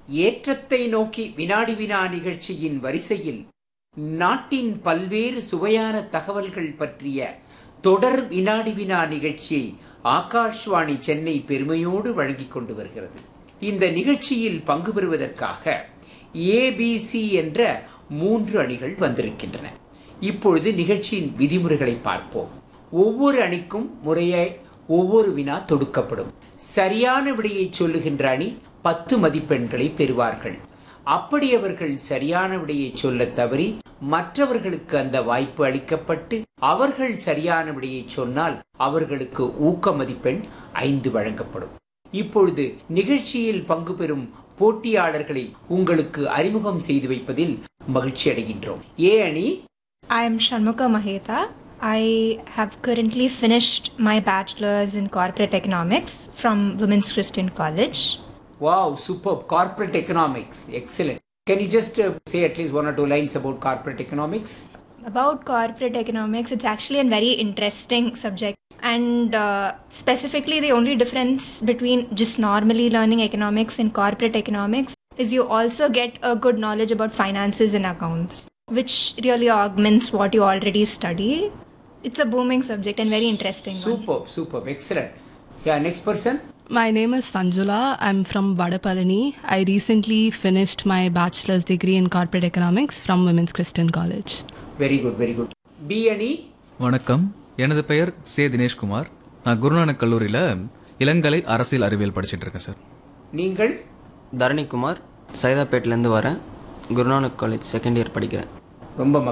ஏற்றத்தை நோக்கி வினாடி வினா நிகழ்ச்சியின் வரிசையில் நாட்டின் பல்வேறு சுவையான தகவல்கள் பற்றிய தொடர் வினாடி வினா நிகழ்ச்சியை ஆகாஷ்வாணி சென்னை பெருமையோடு வழங்கிக் கொண்டு வருகிறது இந்த நிகழ்ச்சியில் பங்கு பெறுவதற்காக ஏபிசி என்ற மூன்று அணிகள் வந்திருக்கின்றன இப்பொழுது நிகழ்ச்சியின் விதிமுறைகளை பார்ப்போம் ஒவ்வொரு அணிக்கும் முறையே ஒவ்வொரு வினா தொடுக்கப்படும் சரியான விடையை சொல்லுகின்ற அணி பத்து மதிப்பெண்களை பெறுவார்கள் அப்படி அவர்கள் சரியான விடையை சொல்ல தவறி மற்றவர்களுக்கு அந்த வாய்ப்பு அளிக்கப்பட்டு அவர்கள் சரியான விடையை சொன்னால் அவர்களுக்கு ஊக்க மதிப்பெண் ஐந்து வழங்கப்படும் இப்பொழுது நிகழ்ச்சியில் பங்கு பெறும் போட்டியாளர்களை உங்களுக்கு அறிமுகம் செய்து வைப்பதில் மகிழ்ச்சி அடைகின்றோம் ஏ அணி I am Shanmukha Maheta. I have currently finished my bachelor's in corporate economics from Women's Christian College. Wow super corporate economics excellent can you just say at least one or two lines about corporate economics About corporate economics, it's actually a very interesting subject. And uh, specifically, the only difference between just normally learning economics and corporate economics is you also get a good knowledge about finances and accounts, which really augments what you already study. It's a booming subject and very interesting. one. Super super excellent yeah next person My name is Sanjula. I'm from Vadapalani. I recently finished my bachelor's degree in corporate economics from Women's Christian College. Very good very good B அணி வணக்கம் எனது பெயர் சே தினேஷ்குமார் நான் குருநானக் கல்லூரியில் இளங்கலை அரசியல் அறிவியல் படிச்சிட்டு இருக்கேன் சார் நீங்கள் தரணிக்குமார் சைதாப்பேட்லேருந்து வரேன் குருநானக் காலேஜ் செகண்ட் இயர் படிக்கிறேன் ரொம்ப